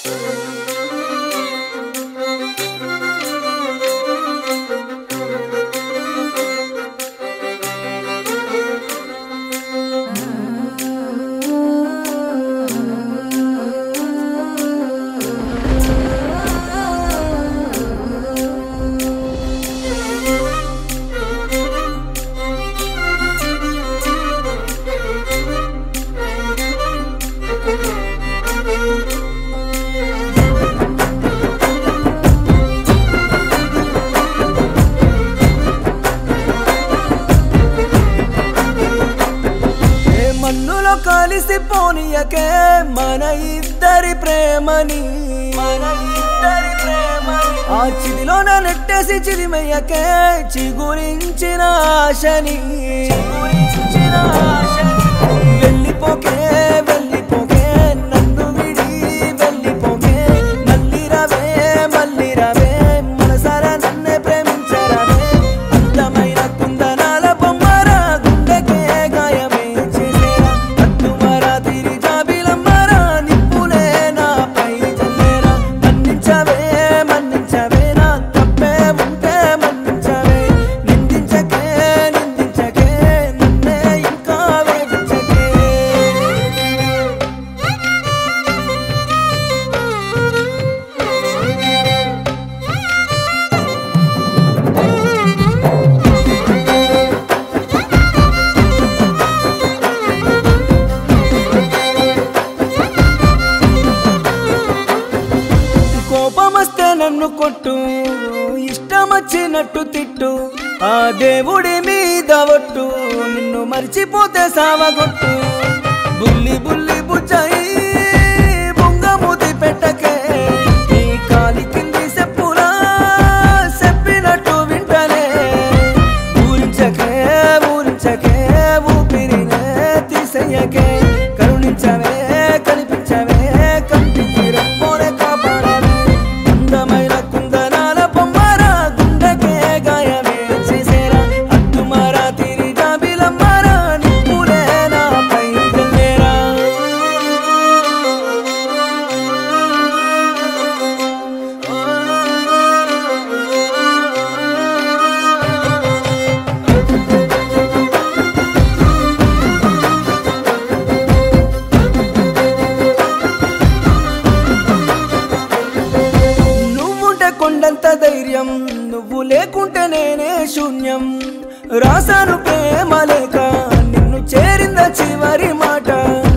ఏ మన్నులో కలిసిపోనీయకే మన ఇద్దరి ప్రేమని మన ఇద్దరి ప్రేమని ఆ చిలిలోన నెట్టేసి చిలిమయ్యకే చిగురించిన ఆశని చిగురించిన ఆశని వెళ్ళిపోకే వెళ్ళిపోకే నన్ను విడి వెళ్ళిపోకే మళ్ళీ రవే మళ్ళీ రవే మనసారా నన్నే ప్రేమించరవే అందమైన కుందనాల బొమ్మరా గుండెకే గాయమే చేసేరా అద్దుమరా తిరి జాబిలమ్మరా నిప్పులే నాపై చల్లేరా మన్నించవే మన్నించవే నా తప్పే ఉంటే మన్నించవే నిందించకే నిందించకే నన్నే ఇంకా వేధించకే కోపమస్తే నన్ను కొట్టు ఇష్టమచ్చినట్టు తిట్టు ఆ దేవుడి మీద ఒట్టు నిన్ను మర్చిపోతే సావగొట్టు బుల్లి బుల్లి బుజ్జాయి బొంగమూతి పెట్టకే నీ కాలి కింది చెప్పులా చెప్పినట్టు వింటనే ఊరించకే ఊరించకే ఊపిరినే తీసేయకే కరుణించవే కనిపించవే కంటికి రెప్పోనే కాపాడవే అందమైన కుందనాల బొమ్మరా గుండెకే గాయమే చేసేరా అద్దుమారా తిరి జాబిలమ్మరా నిప్పులే నాపై జల్లేరా నువ్వుంటే కొండంత ధైర్యం నువ్వు లేకుంటే నేనే శూన్యం రాసాను ప్రేమ లేక నిన్ను చేరింద చివరి మాట